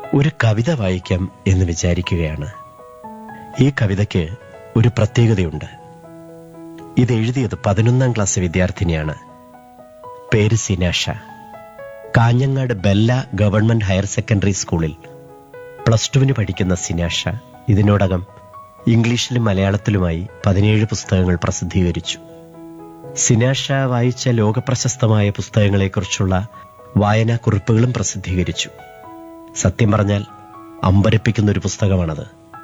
ഒരു കവിത വായിക്കാം എന്ന് വിചാരിക്കുകയാണ് ഈ കവിതയ്ക്ക് ഒരു പ്രത്യേകതയുണ്ട് ഇത് എഴുതിയത് പതിനൊന്നാം ക്ലാസ് വിദ്യാർത്ഥിനിയാണ് പേര് Sinasha Kanhangad Bella government higher secondary സ്കൂളിൽ പ്ലസ് ടുവിന് പഠിക്കുന്ന സിനാഷ ഇതിനോടകം ഇംഗ്ലീഷിലും മലയാളത്തിലുമായി പതിനേഴ് പുസ്തകങ്ങൾ പ്രസിദ്ധീകരിച്ചു സിനാഷ വായിച്ച ലോകപ്രശസ്തമായ പുസ്തകങ്ങളെക്കുറിച്ചുള്ള വായനാക്കുറിപ്പുകളും പ്രസിദ്ധീകരിച്ചു സത്യം പറഞ്ഞാൽ അമ്പരപ്പിക്കുന്ന ഒരു പുസ്തകമാണത്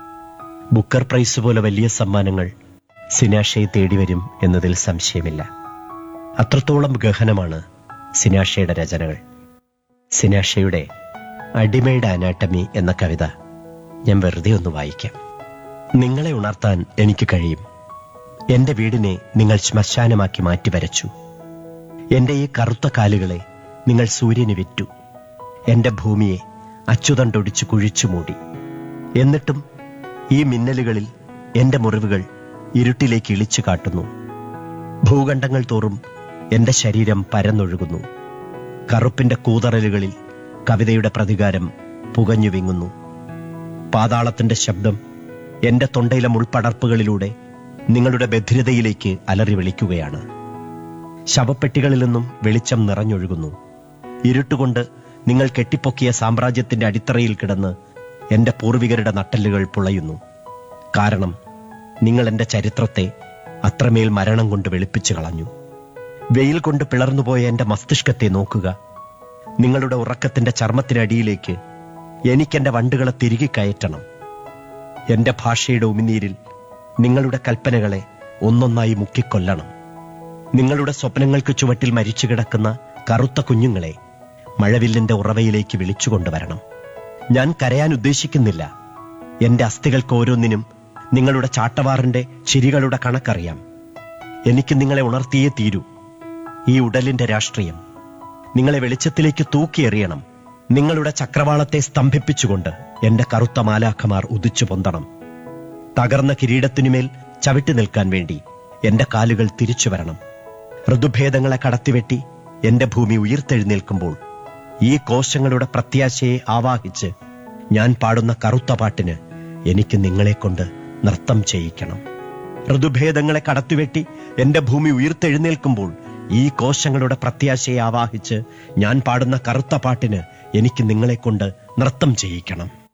ബുക്കർ പ്രൈസ് പോലെ വലിയ സമ്മാനങ്ങൾ സിനാഷയെ തേടിവരും എന്നതിൽ സംശയമില്ല അത്രത്തോളം ഗഹനമാണ് സിനാഷയുടെ രചനകൾ സിനാഷയുടെ അടിമയുടെ അനാട്ടമി എന്ന കവിത ഞാൻ വെറുതെ ഒന്ന് വായിക്കാം നിങ്ങളെ ഉണർത്താൻ എനിക്ക് കഴിയും എന്റെ വീടിനെ നിങ്ങൾ ശ്മശാനമാക്കി മാറ്റി വരച്ചു എന്റെ ഈ കറുത്ത കാലുകളെ നിങ്ങൾ സൂര്യന് വിറ്റു എന്റെ ഭൂമിയെ അച്ചുതണ്ടൊടിച്ചു കുഴിച്ചു മൂടി എന്നിട്ടും ഈ മിന്നലുകളിൽ എന്റെ മുറിവുകൾ ഇരുട്ടിലേക്ക് ഇളിച്ചു കാട്ടുന്നു ഭൂഖണ്ഡങ്ങൾ തോറും എന്റെ ശരീരം പരന്നൊഴുകുന്നു കറുപ്പിന്റെ കൂതറലുകളിൽ കവിതയുടെ പ്രതികാരം പുകഞ്ഞു വിങ്ങുന്നു പാതാളത്തിന്റെ ശബ്ദം എന്റെ തൊണ്ടയിലെ മുൾപടർപ്പുകളിലൂടെ നിങ്ങളുടെ ബധിരതയിലേക്ക് അലറി വിളിക്കുകയാണ് ശവപ്പെട്ടികളിൽ നിന്നും വെളിച്ചം നിറഞ്ഞൊഴുകുന്നു ഇരുട്ടുകൊണ്ട് നിങ്ങൾ കെട്ടിപ്പൊക്കിയ സാമ്രാജ്യത്തിന്റെ അടിത്തറയിൽ കിടന്ന് എന്റെ പൂർവികരുടെ നട്ടല്ലുകൾ പുളയുന്നു കാരണം നിങ്ങൾ എന്റെ ചരിത്രത്തെ അത്രമേൽ മരണം കൊണ്ട് വെളുപ്പിച്ചു കളഞ്ഞു വെയിൽ കൊണ്ട് പിളർന്നുപോയ എന്റെ മസ്തിഷ്കത്തെ നോക്കുക നിങ്ങളുടെ ഉറക്കത്തിന്റെ ചർമ്മത്തിനടിയിലേക്ക് എനിക്കെന്റെ വണ്ടുകളെ തിരികെ കയറ്റണം എന്റെ ഭാഷയുടെ ഉമിനീരിൽ നിങ്ങളുടെ കൽപ്പനകളെ ഒന്നൊന്നായി മുക്കിക്കൊല്ലണം നിങ്ങളുടെ സ്വപ്നങ്ങൾക്ക് ചുവട്ടിൽ മരിച്ചു കിടക്കുന്ന കറുത്ത കുഞ്ഞുങ്ങളെ മഴവില്ലിന്റെ ഉറവയിലേക്ക് വിളിച്ചുകൊണ്ടുവരണം ഞാൻ കരയാൻ ഉദ്ദേശിക്കുന്നില്ല എന്റെ അസ്ഥികൾക്ക് ഓരോന്നിനും നിങ്ങളുടെ ചാട്ടവാറിന്റെ ചിരികളുടെ കണക്കറിയാം എനിക്ക് നിങ്ങളെ ഉണർത്തിയേ തീരൂ ഈ ഉടലിന്റെ രാഷ്ട്രീയം നിങ്ങളെ വെളിച്ചത്തിലേക്ക് തൂക്കിയെറിയണം നിങ്ങളുടെ ചക്രവാളത്തെ സ്തംഭിപ്പിച്ചുകൊണ്ട് എന്റെ കറുത്ത മാലാഖമാർ ഉദിച്ചു പൊന്തണം തകർന്ന കിരീടത്തിനുമേൽ ചവിട്ടി നിൽക്കാൻ വേണ്ടി എന്റെ കാലുകൾ തിരിച്ചു വരണം ഋതുഭേദങ്ങളെ കടത്തിവെട്ടി എന്റെ ഭൂമി ഉയർത്തെഴുന്നേൽക്കുമ്പോൾ ഈ കോശങ്ങളുടെ പ്രത്യാശയെ ആവാഹിച്ച് ഞാൻ പാടുന്ന കറുത്ത പാട്ടിന് എനിക്ക് നിങ്ങളെക്കൊണ്ട് നൃത്തം ചെയ്യിക്കണം ഋതുഭേദങ്ങളെ കടത്തിവെട്ടി എന്റെ ഭൂമി ഉയർത്തെഴുന്നേൽക്കുമ്പോൾ ഈ കോശങ്ങളുടെ പ്രത്യാശയെ ആവാഹിച്ച് ഞാൻ പാടുന്ന കറുത്ത പാട്ടിന് എനിക്ക് നിങ്ങളെക്കൊണ്ട് നൃത്തം ചെയ്യിക്കണം